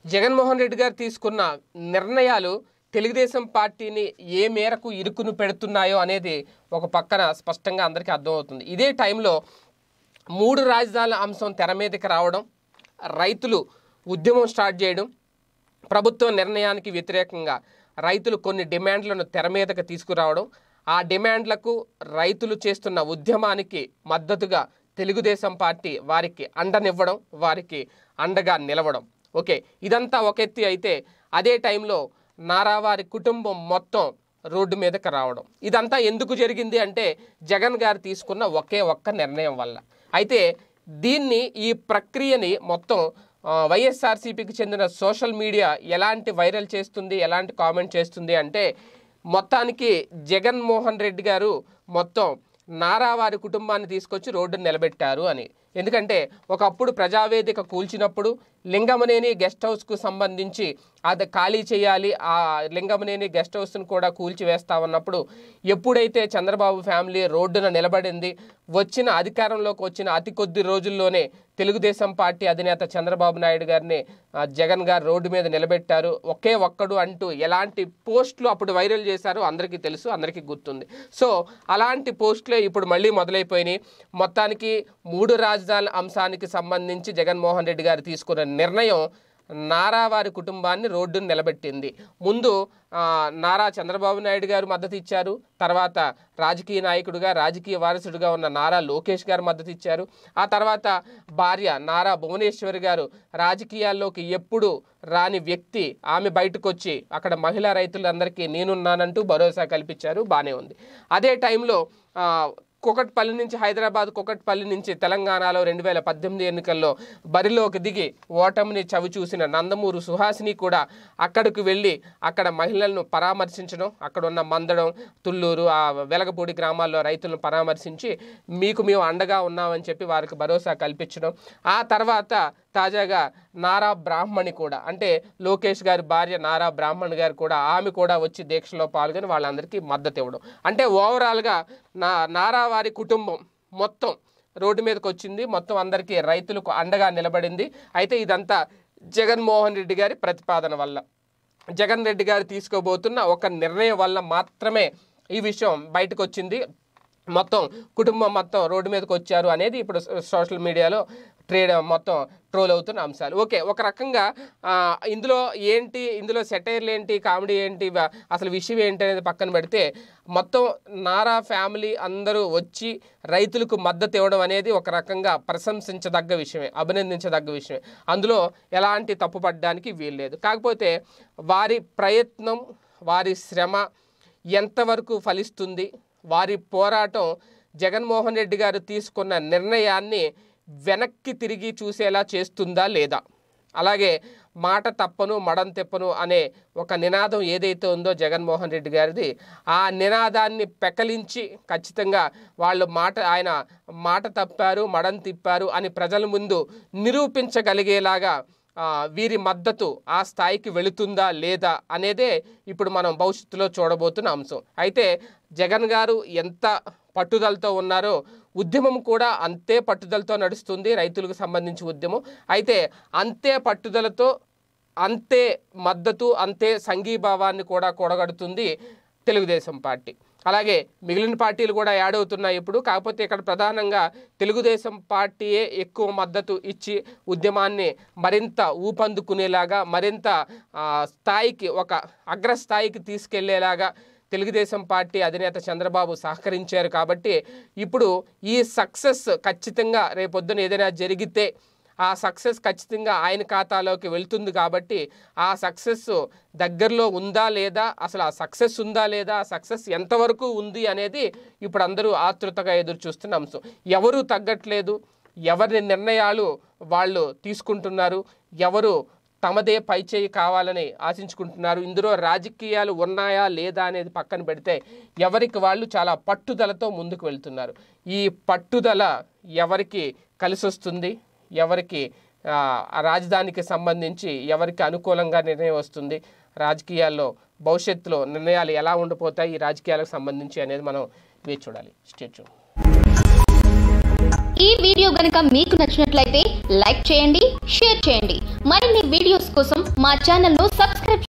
జగన్మోహన్ రెడ్డి గారు తీసుకున్న నిర్ణయాలు తెలుగుదేశం పార్టీని ఏ మేరకు ఇరుకును పెడుతున్నాయో అనేది ఒక పక్కన స్పష్టంగా అందరికీ అర్థమవుతుంది ఇదే టైంలో మూడు రాజధానుల అంశం తెర మీదకి రావడం రైతులు ఉద్యమం స్టార్ట్ చేయడం ప్రభుత్వ నిర్ణయానికి వ్యతిరేకంగా రైతులు కొన్ని డిమాండ్లను తెర మీదకి తీసుకురావడం ఆ డిమాండ్లకు రైతులు చేస్తున్న ఉద్యమానికి మద్దతుగా తెలుగుదేశం పార్టీ వారికి అండనివ్వడం వారికి అండగా నిలవడం ఓకే ఇదంతా ఒక ఎత్తి అయితే అదే టైంలో నారావారి కుటుంబం మొత్తం రోడ్డు మీదకి రావడం ఇదంతా ఎందుకు జరిగింది అంటే జగన్ గారు తీసుకున్న ఒకే ఒక్క నిర్ణయం వల్ల అయితే దీన్ని ఈ ప్రక్రియని మొత్తం ఆ, వైఎస్ఆర్సీపీకి చెందిన సోషల్ మీడియా ఎలాంటి వైరల్ చేస్తుంది ఎలాంటి కామెంట్ చేస్తుంది అంటే మొత్తానికి జగన్మోహన్ రెడ్డి గారు మొత్తం నారా వారి కుటుంబాన్ని తీసుకొచ్చి రోడ్డును నిలబెట్టారు అని ఎందుకంటే ఒకప్పుడు ప్రజావేదిక కూల్చినప్పుడు లింగమనేని గెస్ట్ హౌస్కు సంబంధించి అది ఖాళీ చేయాలి ఆ లింగమనేని గెస్ట్ హౌస్ను కూడా కూల్చివేస్తామన్నప్పుడు ఎప్పుడైతే చంద్రబాబు ఫ్యామిలీ రోడ్డున నిలబడింది వచ్చిన అధికారంలోకి వచ్చిన అతి కొద్ది రోజుల్లోనే తెలుగుదేశం పార్టీ అధినేత చంద్రబాబు నాయుడు గారిని ఆ, జగన్ గారు రోడ్డు మీద నిలబెట్టారు ఒకే ఒక్కడు అంటూ ఎలాంటి పోస్టులు అప్పుడు వైరల్ చేశారో అందరికీ తెలుసు అందరికీ గుర్తుంది సో అలాంటి పోస్టులే ఇప్పుడు మళ్ళీ మొదలైపోయినాయి మొత్తానికి మూడు రాజధానుల అంశానికి సంబంధించి జగన్మోహన్ రెడ్డి గారు తీసుకున్న నిర్ణయం నారా వారి కుటుంబాన్ని రోడ్డును నిలబెట్టింది ముందు ఆ, నారా చంద్రబాబు నాయుడు గారు మద్దతు ఇచ్చారు తర్వాత రాజకీయ నాయకుడిగా రాజకీయ వారసుడిగా ఉన్న నారా లోకేష్ గారు మద్దతు ఇచ్చారు ఆ తర్వాత భార్య నారా భువనేశ్వరి గారు రాజకీయాల్లోకి ఎప్పుడు రాని వ్యక్తి ఆమె బయటకు వచ్చి అక్కడ మహిళా రైతులందరికీ నేనున్నానంటూ భరోసా కల్పించారు బాగానే ఉంది అదే టైంలో ఆ, కుకట్పల్లి నుంచి హైదరాబాద్ కుకట్పల్లి నుంచి తెలంగాణలో రెండు వేల పద్దెనిమిది ఎన్నికల్లో బరిలోకి దిగి ఓటమిని చవి చూసిన నందమూరు సుహాసిని కూడా అక్కడికి వెళ్ళి అక్కడ మహిళలను పరామర్శించడం అక్కడ ఉన్న మందడం తుళ్ళూరు ఆ వెలగపూడి గ్రామాల్లో రైతులను పరామర్శించి మీకు మేము అండగా ఉన్నామని చెప్పి వారికి భరోసా కల్పించడం ఆ తర్వాత తాజాగా నారా బ్రాహ్మణి కూడా అంటే లోకేష్ గారి భార్య నారా బ్రాహ్మణ్ గారు కూడా ఆమె కూడా వచ్చి దీక్షలో పాల్గొని వాళ్ళందరికీ మద్దతు ఇవ్వడం అంటే ఓవరాల్గా నా నారా వారి కుటుంబం మొత్తం రోడ్డు మీదకి వచ్చింది మొత్తం అందరికీ రైతులకు అండగా నిలబడింది అయితే ఇదంతా జగన్మోహన్ రెడ్డి గారి ప్రతిపాదన వల్ల జగన్ రెడ్డి గారు తీసుకోబోతున్న ఒక నిర్ణయం వల్ల మాత్రమే ఈ విషయం బయటకు వచ్చింది మొత్తం కుటుంబం మొత్తం రోడ్డు మీదకి వచ్చారు అనేది ఇప్పుడు సో- సోషల్ మీడియాలో ట్రేడ్ మొత్తం ట్రోల్ అవుతున్న అంశాలు ఓకే ఒక రకంగా ఆ, ఇందులో ఏంటి ఇందులో సెటైర్లు ఏంటి కామెడీ ఏంటి వ- అసలు విషయం ఏంటి అనేది పక్కన పెడితే మొత్తం నారా ఫ్యామిలీ అందరూ వచ్చి రైతులకు మద్దతు ఇవ్వడం అనేది ఒక రకంగా ప్రశంసించదగ్గ విషయమే అభినందించదగ్గ విషయమే అందులో ఎలాంటి తప్పుపడడానికి వీల్లేదు కాకపోతే వారి ప్రయత్నం వారి శ్రమ ఎంతవరకు ఫలిస్తుంది వారి పోరాటం జగన్మోహన్ రెడ్డి గారు తీసుకున్న నిర్ణయాన్ని వెనక్కి తిరిగి చూసేలా చేస్తుందా లేదా అలాగే మాట తప్పను మడం తెప్పను అనే ఒక నినాదం ఏదైతే ఉందో జగన్మోహన్ రెడ్డి గారిది ఆ నినాదాన్ని పెకలించి ఖచ్చితంగా వాళ్ళు మాట ఆయన మాట తప్పారు మడం తిప్పారు అని ప్రజల ముందు నిరూపించగలిగేలాగా ఆ, వీరి మద్దతు ఆ స్థాయికి వెళుతుందా లేదా అనేదే ఇప్పుడు మనం భవిష్యత్తులో చూడబోతున్న అంశం అయితే జగన్ గారు ఎంత పట్టుదలతో ఉన్నారో ఉద్యమం కూడా అంతే పట్టుదలతో నడుస్తుంది రైతులకు సంబంధించి ఉద్యమం అయితే అంతే పట్టుదలతో అంతే మద్దతు అంతే సంఘీభావాన్ని కూడా కూడగడుతుంది తెలుగుదేశం పార్టీ అలాగే మిగిలిన పార్టీలు కూడా యాడ్ అవుతున్నాయి ఇప్పుడు కాకపోతే ఇక్కడ ప్రధానంగా తెలుగుదేశం పార్టీయే ఎక్కువ మద్దతు ఇచ్చి ఉద్యమాన్ని మరింత ఊపందుకునేలాగా మరింత ఆ, స్థాయికి ఒక అగ్రస్థాయికి తీసుకెళ్లేలాగా తెలుగుదేశం పార్టీ అధినేత చంద్రబాబు సహకరించారు కాబట్టి ఇప్పుడు ఈ సక్సెస్ ఖచ్చితంగా రేపొద్దున ఏదైనా జరిగితే ఆ సక్సెస్ ఖచ్చితంగా ఆయన ఖాతాలోకి వెళ్తుంది కాబట్టి ఆ సక్సెస్ దగ్గరలో ఉందా లేదా అసలు ఆ సక్సెస్ ఉందా లేదా ఆ సక్సెస్ ఎంతవరకు ఉంది అనేది ఇప్పుడు అందరూ ఆతృతగా ఎదురు చూస్తున్న అంశం ఎవరు తగ్గట్లేదు ఎవరి నిర్ణయాలు వాళ్ళు తీసుకుంటున్నారు ఎవరు తమదే పైచేయి కావాలని ఆశించుకుంటున్నారు ఇందులో రాజకీయాలు ఉన్నాయా లేదా అనేది పక్కన పెడితే ఎవరికి వాళ్ళు చాలా పట్టుదలతో ముందుకు వెళ్తున్నారు ఈ పట్టుదల ఎవరికి కలిసి వస్తుంది ఎవరికి ఆ, ఆ రాజధానికి సంబంధించి ఎవరికి అనుకూలంగా నిర్ణయం వస్తుంది రాజకీయాల్లో భవిష్యత్తులో నిర్ణయాలు ఎలా ఉండిపోతాయి ఈ రాజకీయాలకు సంబంధించి అనేది మనం వేచి చూడాలి స్టేట్ ఈ వీడియో గనుక మీకు నచ్చినట్లయితే లైక్ చేయండి షేర్ చేయండి మరిన్ని వీడియోస్ కోసం మా ఛానల్ను సబ్స్క్రైబ్